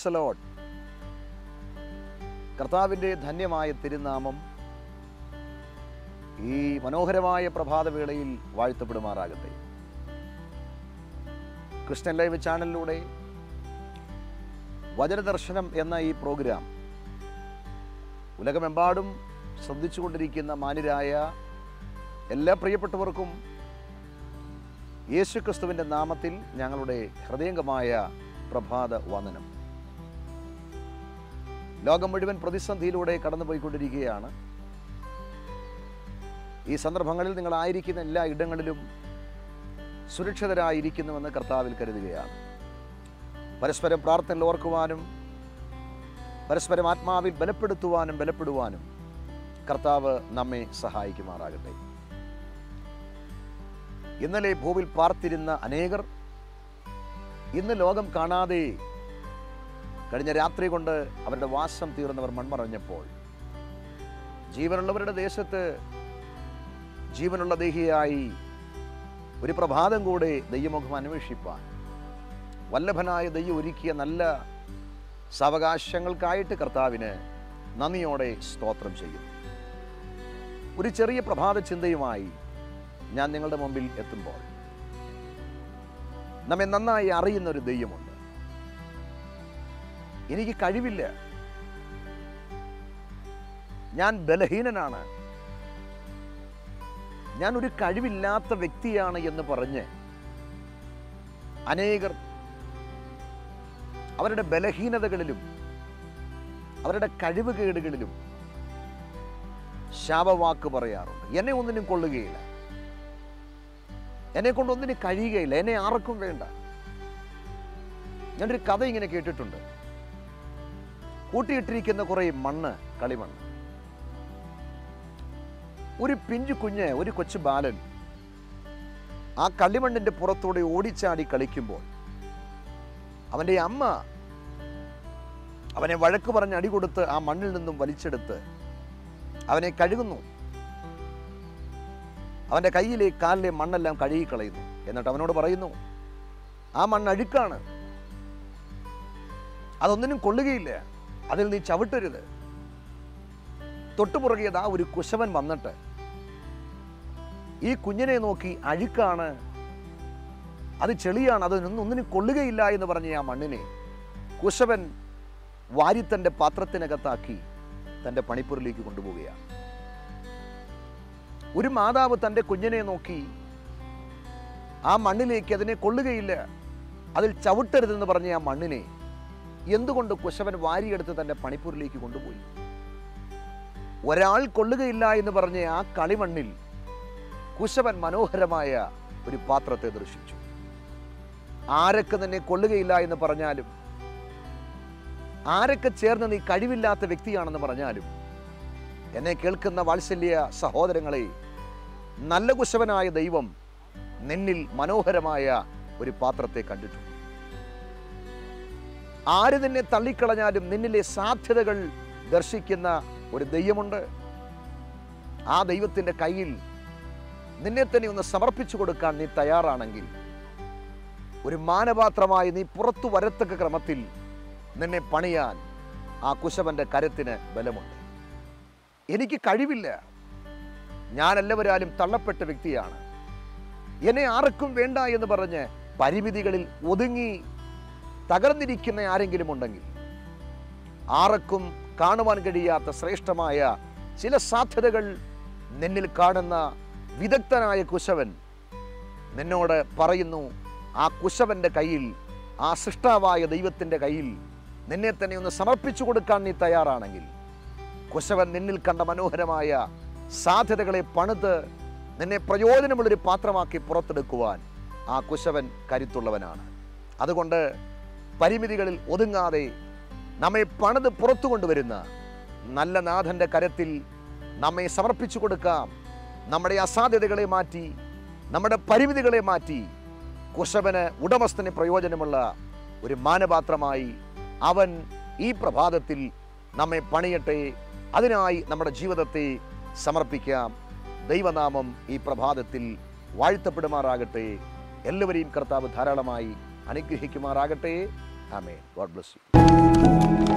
price load കർത്താവിൻ്റെ ധന്യമായ തിരുനാമം ഈ മനോഹരമായ പ്രഭാതവേളയിൽ വാഴ്ത്തപ്പെടുമാറാകട്ടെ ക്രിസ്ത്യൻ ലൈവ് ചാനലിലൂടെ വചനദർശനം എന്ന ഈ പ്രോഗ്രാം ഉലകമെമ്പാടും ശ്രദ്ധിച്ചുകൊണ്ടിരിക്കുന്ന മാന്യരായ എല്ലാ പ്രിയപ്പെട്ടവർക്കും യേശു ക്രിസ്തുവിൻ്റെ നാമത്തിൽ ഞങ്ങളുടെ ഹൃദയംഗമായ പ്രഭാത വന്ദനം ലോകം മുഴുവൻ പ്രതിസന്ധിയിലൂടെ കടന്നുപോയിക്കൊണ്ടിരിക്കുകയാണ് ഈ സന്ദർഭങ്ങളിൽ നിങ്ങളായിരിക്കുന്ന എല്ലാ ഇടങ്ങളിലും സുരക്ഷിതരായിരിക്കുന്നുവെന്ന് കർത്താവിൽ കരുതുകയാണ് പരസ്പരം പ്രാർത്ഥനയിൽ ഓർക്കുവാനും പരസ്പരം ആത്മാവിൽ ബലപ്പെടുത്തുവാനും ബലപ്പെടുവാനും കർത്താവ് നമ്മെ സഹായിക്കുമാറാകട്ടെ ഇന്നലെ ഭൂവിൽ പാർത്തിരുന്ന അനേകർ ഇന്ന് ലോകം കാണാതെ കഴിഞ്ഞ രാത്രി കൊണ്ട് അവരുടെ വാസം തീർന്നവർ മൺമറഞ്ഞപ്പോൾ ജീവനുള്ളവരുടെ ദേശത്ത് ജീവനുള്ള ദേഹിയായി ഒരു പ്രഭാതം കൂടെ ദൈവമുഖം അന്വേഷിപ്പാൻ വല്ലഭനായ ദൈവം ഒരുക്കിയ നല്ല സാവകാശങ്ങൾക്കായിട്ട് കർത്താവിന് നന്ദിയോടെ സ്തോത്രം ചെയ്യുന്നു ഒരു ചെറിയ പ്രഭാത ചിന്തയുമായി ഞാൻ നിങ്ങളുടെ മുമ്പിൽ എത്തുമ്പോൾ നമ്മെ നന്നായി അറിയുന്ന ഒരു ദൈവമുണ്ട് എനിക്ക് കഴിവില്ല ഞാൻ ബലഹീനനാണ് ഞാൻ ഒരു കഴിവില്ലാത്ത വ്യക്തിയാണ് എന്ന് പറഞ്ഞ് അനേകർ അവരുടെ ബലഹീനതകളിലും അവരുടെ കഴിവുകേടുകളിലും ശാപവാക്ക് പറയാറുണ്ട് എന്നെ ഒന്നിനും കൊള്ളുകയില്ല എന്നെ കൊണ്ട് ഒന്നിനും കഴിയുകയില്ല എന്നെ ആർക്കും വേണ്ട ഞാനൊരു കഥ ഇങ്ങനെ കേട്ടിട്ടുണ്ട് കൂട്ടിയിട്ടിരിക്കുന്ന കുറേ മണ്ണ് കളിമണ്ണ് ഒരു പിഞ്ചു കുഞ്ഞ് ഒരു കൊച്ചു ബാലൻ ആ കളിമണ്ണിന്റെ പുറത്തൂടെ ഓടിച്ചാടി കളിക്കുമ്പോൾ അവൻ്റെ അമ്മ അവനെ വഴക്ക് പറഞ്ഞ് അടി കൊടുത്ത് ആ മണ്ണിൽ നിന്നും വലിച്ചെടുത്ത് അവനെ കഴുകുന്നു അവൻ്റെ കയ്യിലെ കാലിലെ മണ്ണെല്ലാം കഴുകിക്കളയുന്നു എന്നിട്ട് അവനോട് പറയുന്നു ആ മണ്ണ് അഴുക്കാണ് അതൊന്നിനും കൊള്ളുകയില്ല അതിൽ നീ ചവിട്ടരുത് തൊട്ടുപുറകിയത് ആ ഒരു കുശവൻ വന്നിട്ട് ഈ കുഞ്ഞിനെ നോക്കി അഴുക്കാണ് അത് ചെളിയാണ് അതൊന്നും ഒന്നിനും കൊള്ളുകയില്ല എന്ന് പറഞ്ഞ ആ മണ്ണിനെ കുശവൻ വാരി തൻ്റെ പാത്രത്തിനകത്താക്കി തൻ്റെ പണിപ്പുറിലേക്ക് കൊണ്ടുപോവുകയാണ് ഒരു മാതാവ് തൻ്റെ കുഞ്ഞിനെ നോക്കി ആ മണ്ണിലേക്ക് അതിനെ കൊള്ളുകയില്ല അതിൽ ചവിട്ടരുതെന്ന് പറഞ്ഞ ആ മണ്ണിനെ എന്തുകൊണ്ട് കുശവൻ വാരിയെടുത്ത് തൻ്റെ പണിപ്പൂരിലേക്ക് കൊണ്ടുപോയി ഒരാൾ കൊള്ളുകയില്ല എന്ന് പറഞ്ഞ ആ കളിമണ്ണിൽ കുശവൻ മനോഹരമായ ഒരു പാത്രത്തെ ദർശിച്ചു ആരൊക്കെ നിന്നെ കൊള്ളുകയില്ല എന്ന് പറഞ്ഞാലും ആരൊക്കെ ചേർന്ന് നീ കഴിവില്ലാത്ത വ്യക്തിയാണെന്ന് പറഞ്ഞാലും എന്നെ കേൾക്കുന്ന വാത്സല്യ സഹോദരങ്ങളെ നല്ല കുശവനായ ദൈവം നിന്നിൽ മനോഹരമായ ഒരു പാത്രത്തെ കണ്ടിട്ടുണ്ട് ആര് നിന്നെ തള്ളിക്കളഞ്ഞാലും നിന്നിലെ സാധ്യതകൾ ദർശിക്കുന്ന ഒരു ദൈവമുണ്ട് ആ ദൈവത്തിൻ്റെ കയ്യിൽ നിന്നെ തന്നെ ഒന്ന് സമർപ്പിച്ചു കൊടുക്കാൻ നീ തയ്യാറാണെങ്കിൽ ഒരു മാനപാത്രമായി നീ പുറത്തു വരത്തക്ക ക്രമത്തിൽ നിന്നെ പണിയാൻ ആ കുശവന്റെ കരത്തിന് ബലമുണ്ട് എനിക്ക് കഴിവില്ല ഞാൻ എല്ലാവരാലും തള്ളപ്പെട്ട വ്യക്തിയാണ് എന്നെ ആർക്കും വേണ്ട എന്ന് പറഞ്ഞ് പരിമിതികളിൽ ഒതുങ്ങി തകർന്നിരിക്കുന്ന ആരെങ്കിലും ഉണ്ടെങ്കിൽ ആർക്കും കാണുവാൻ കഴിയാത്ത ശ്രേഷ്ഠമായ ചില സാധ്യതകൾ നിന്നിൽ കാണുന്ന വിദഗ്ധനായ കുശവൻ നിന്നോട് പറയുന്നു ആ കുശവന്റെ കയ്യിൽ ആ സൃഷ്ടാവായ ദൈവത്തിൻ്റെ കയ്യിൽ നിന്നെ തന്നെ ഒന്ന് സമർപ്പിച്ചു കൊടുക്കാൻ നീ തയ്യാറാണെങ്കിൽ കുശവൻ നിന്നിൽ കണ്ട മനോഹരമായ സാധ്യതകളെ പണിത് നിന്നെ പ്രയോജനമുള്ളൊരു പാത്രമാക്കി പുറത്തെടുക്കുവാൻ ആ കുശവൻ കരുത്തുള്ളവനാണ് അതുകൊണ്ട് പരിമിതികളിൽ ഒതുങ്ങാതെ നമ്മെ പണിത് പുറത്തു കൊണ്ടുവരുന്ന നല്ല നാഥൻ്റെ കരത്തിൽ നമ്മെ സമർപ്പിച്ചു കൊടുക്കാം നമ്മുടെ അസാധ്യതകളെ മാറ്റി നമ്മുടെ പരിമിതികളെ മാറ്റി കുശവന് ഉടമസ്ഥന് പ്രയോജനമുള്ള ഒരു മാനപാത്രമായി അവൻ ഈ പ്രഭാതത്തിൽ നമ്മെ പണിയട്ടെ അതിനായി നമ്മുടെ ജീവിതത്തെ സമർപ്പിക്കാം ദൈവനാമം ഈ പ്രഭാതത്തിൽ വാഴ്ത്തപ്പെടുമാറാകട്ടെ എല്ലാവരെയും കർത്താവ് ധാരാളമായി അനുഗ്രഹിക്കുമാറാകട്ടെ ആമേ ഗോഡ് ബ്ലസ് യു